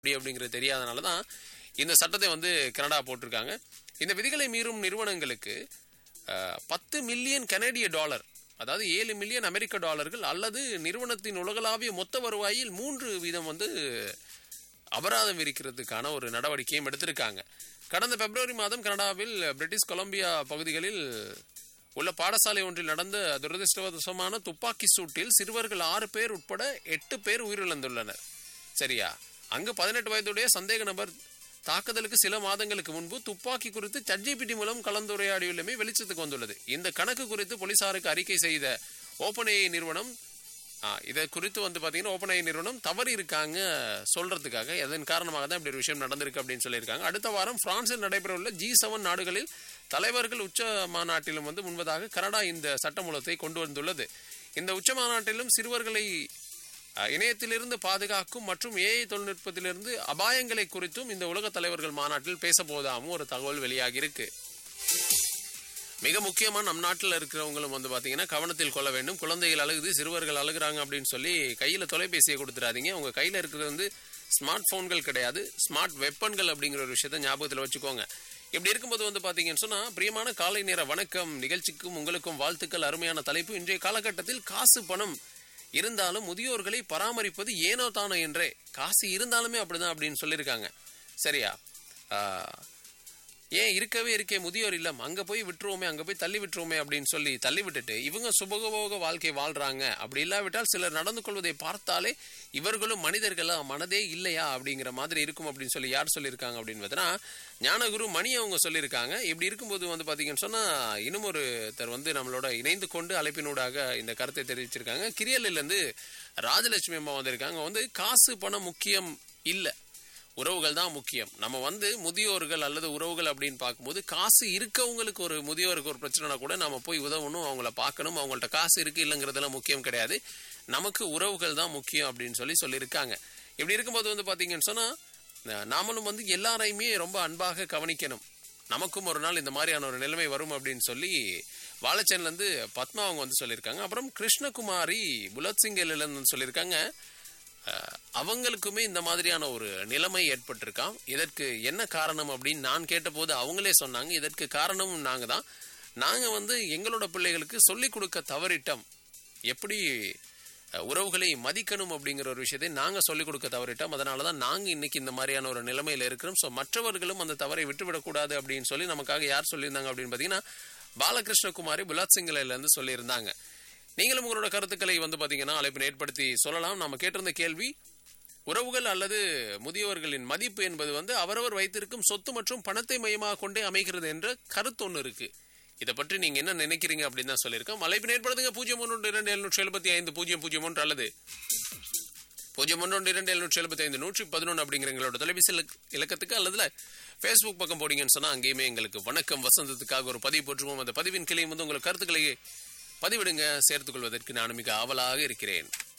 எப்படி அப்படிங்கிறது தெரியாதனால தான் இந்த சட்டத்தை வந்து கனடா போட்டிருக்காங்க இந்த விதிகளை மீறும் நிறுவனங்களுக்கு அஹ், பத்து மில்லியன் கனடிய டாலர் அதாவது ஏழு மில்லியன் அமெரிக்க டாலர்கள் அல்லது நிறுவனத்தின் உலகளாவிய மொத்த வருவாயில் மூன்று வீதம் வந்து அபராதம் விதிக்கிறதுக்கான ஒரு நடவடிக்கையும் எடுத்திருக்காங்க கடந்த பிப்ரவரி மாதம் கனடாவில் பிரிட்டிஷ் கொலம்பியா பகுதிகளில் உள்ள பாடசாலை ஒன்றில் நடந்த துரதிருஷ்டவசமான துப்பாக்கி சூட்டில் சிறுவர்கள் ஆறு பேர் உட்பட எட்டு பேர் உயிரிழந்துள்ளனர் சரியா அங்கு பதினெட்டு வயதுடைய சந்தேக நபர் தாக்குதலுக்கு சில மாதங்களுக்கு முன்பு துப்பாக்கி குறித்து சட்ஜிபிடி மூலம் கலந்துரையாடியுள்ளமை வெளிச்சத்துக்கு வந்துள்ளது இந்த கணக்கு குறித்து போலீசாருக்கு அறிக்கை செய்த ஓபன் நிறுவனம் ஆ, இதை குறித்து வந்து பார்த்தீங்கன்னா ஓப்பன் ஐ நிறுவனம் தவறி இருக்காங்க சொல்றதுக்காக அதன் காரணமாக தான் இப்படி ஒரு விஷயம் நடந்திருக்கு அப்படின்னு சொல்லியிருக்காங்க அடுத்த வாரம் பிரான்சில் நடைபெறவுள்ள ஜி செவன் நாடுகளில் தலைவர்கள் உச்ச மாநாட்டிலும் வந்து முன்பதாக கனடா இந்த சட்டமூலத்தை கொண்டு வந்துள்ளது இந்த உச்ச மாநாட்டிலும் சிறுவர்களை அ, இணையத்திலிருந்து பாதுகாக்கும் மற்றும் ஏஐ தொழில்நுட்பத்திலிருந்து அபாயங்களை குறித்தும் இந்த உலக தலைவர்கள் மாநாட்டில் பேசப்போவதாகவும் ஒரு தகவல் வெளியாகி இருக்கு மிக முக்கியமா நம் நாட்டில் இருக்கிறவங்களும் வந்து பாத்தீங்கன்னா கவனத்தில் கொள்ள வேண்டும் குழந்தைகள் அழுகுது சிறுவர்கள் அழுகுறாங்க அப்படின்னு சொல்லி கையில தொலைபேசியை கொடுத்துறாதீங்க உங்க கையில இருக்கிறது வந்து ஸ்மார்ட் போன்கள் கிடையாது ஸ்மார்ட் வெப்பன்கள் அப்படிங்கிற ஒரு விஷயத்தை ஞாபகத்தில் வச்சுக்கோங்க இப்படி இருக்கும்போது வந்து பாத்தீங்கன்னு சொன்னா பிரியமான காலை நேர வணக்கம் நிகழ்ச்சிக்கும் உங்களுக்கும் வாழ்த்துக்கள் அருமையான தலைப்பு இன்றைய காலகட்டத்தில் காசு பணம் இருந்தாலும் முதியோர்களை பராமரிப்பது ஏனோ தானோ என்றே காசு இருந்தாலுமே அப்படிதான் அப்படின்னு சொல்லியிருக்காங்க சரியா ஆஹ், ஏன் இருக்கவே இருக்கே முதியோர் இல்லம் அங்க போய் விட்டுருவோமே அங்க போய் தள்ளி விட்டுருவோமே அப்படின்னு சொல்லி தள்ளி விட்டுட்டு இவங்க சுபகபோக வாழ்க்கை வாழ்றாங்க அப்படி இல்லாவிட்டால் சிலர் நடந்து கொள்வதை பார்த்தாலே இவர்களும் மனிதர்களா மனதே இல்லையா அப்படிங்கிற மாதிரி இருக்கும் அப்படின்னு சொல்லி யார் சொல்லியிருக்காங்க அப்படின்னு பார்த்தீங்கன்னா ஞானகுரு மணி அவங்க சொல்லியிருக்காங்க இப்படி இருக்கும்போது வந்து பாத்தீங்கன்னு சொன்னா இன்னும் ஒருத்தர் வந்து நம்மளோட இணைந்து கொண்டு அழைப்பினூடாக இந்த கருத்தை தெரிவிச்சிருக்காங்க கிரியல்ல இருந்து ராஜலட்சுமி அம்மா வந்திருக்காங்க வந்து காசு பணம் முக்கியம் இல்லை உறவுகள் தான் முக்கியம் நம்ம வந்து முதியோர்கள் அல்லது உறவுகள் அப்படின்னு பார்க்கும்போது காசு இருக்கவங்களுக்கு ஒரு முதியோருக்கு ஒரு பிரச்சனைனா கூட நம்ம போய் உதவணும் அவங்கள பார்க்கணும் அவங்கள்ட்ட காசு இருக்கு இல்லைங்கிறதெல்லாம் முக்கியம் கிடையாது நமக்கு உறவுகள் தான் முக்கியம் அப்படின்னு சொல்லி சொல்லியிருக்காங்க இப்படி இருக்கும்போது வந்து பார்த்தீங்கன்னு சொன்னால் நாமளும் வந்து எல்லாரையுமே ரொம்ப அன்பாக கவனிக்கணும் நமக்கும் ஒரு நாள் இந்த மாதிரியான ஒரு நிலைமை வரும் அப்படின்னு சொல்லி வாழைச்சேன்லேருந்து பத்மா அவங்க வந்து சொல்லியிருக்காங்க அப்புறம் கிருஷ்ணகுமாரி புலத் சிங்கிலிருந்து சொல்லியிருக்காங்க அஹ், அவங்களுக்குமே இந்த மாதிரியான ஒரு நிலைமை ஏற்பட்டிருக்காம் இதற்கு என்ன காரணம் அப்படின்னு நான் கேட்டபோது அவங்களே சொன்னாங்க இதற்கு காரணமும் நாங்க தான் நாங்க வந்து எங்களோட பிள்ளைகளுக்கு சொல்லிக் கொடுக்க தவறிட்டோம் எப்படி அஹ், உறவுகளை மதிக்கணும் அப்படிங்கிற ஒரு விஷயத்தை நாங்க சொல்லிக் கொடுக்க தவறிட்டோம் அதனால தான் நாங்க இன்னைக்கு இந்த மாதிரியான ஒரு நிலைமையில இருக்கிறோம் ஸோ மற்றவர்களும் அந்த தவறை விட்டுவிடக்கூடாது அப்படின்னு சொல்லி நமக்காக யார் சொல்லியிருந்தாங்க அப்படின்னு பார்த்தீங்கன்னா பாலகிருஷ்ணகுமாரி புலாத் சிங்கலைல இருந்து சொல்லியிருந்தாங்க நீங்களும் உங்களோட கருத்துக்களை வந்து பாத்தீங்கன்னா அழைப்பினை ஏற்படுத்தி சொல்லலாம் நம்ம கேட்டிருந்த கேள்வி உறவுகள் அல்லது முதியோர்களின் மதிப்பு என்பது வந்து அவரவர் வைத்திருக்கும் சொத்து மற்றும் பணத்தை மையமாக கொண்டே அமைகிறது என்ற கருத்து ஒன்று இருக்கு இதை பற்றி நீங்க என்ன நினைக்கிறீங்க அப்படின்னு தான் சொல்லியிருக்கோம் அழைப்பினை ஏற்படுத்துங்க பூஜ்ஜியம் ஒன்று இரண்டு எழுநூற்றி எழுபத்தி ஐந்து பூஜ்ஜியம் பூஜ்ஜியம் ஒன்று அல்லது பூஜ்ஜியம் ஒன்று இரண்டு எழுநூற்றி எழுபத்தி ஐந்து நூற்றி பதினொன்று அப்படிங்கிற எங்களோட தொலைபேசி இலக்க- இலக்கத்துக்கு அல்லதுல ஃபேஸ்புக் பக்கம் போனீங்கன்னு சொன்னா அங்கேயுமே எங்களுக்கு வணக்கம் வசந்தத்துக்காக ஒரு பதிவு போட்டுருவோம் அந்த பதிவின் கிளையும் வந்து உங்கள் கருத்துக்களை பதிவிடுங்க சேர்த்துக் கொள்வதற்கு நான் மிக ஆவலாக இருக்கிறேன்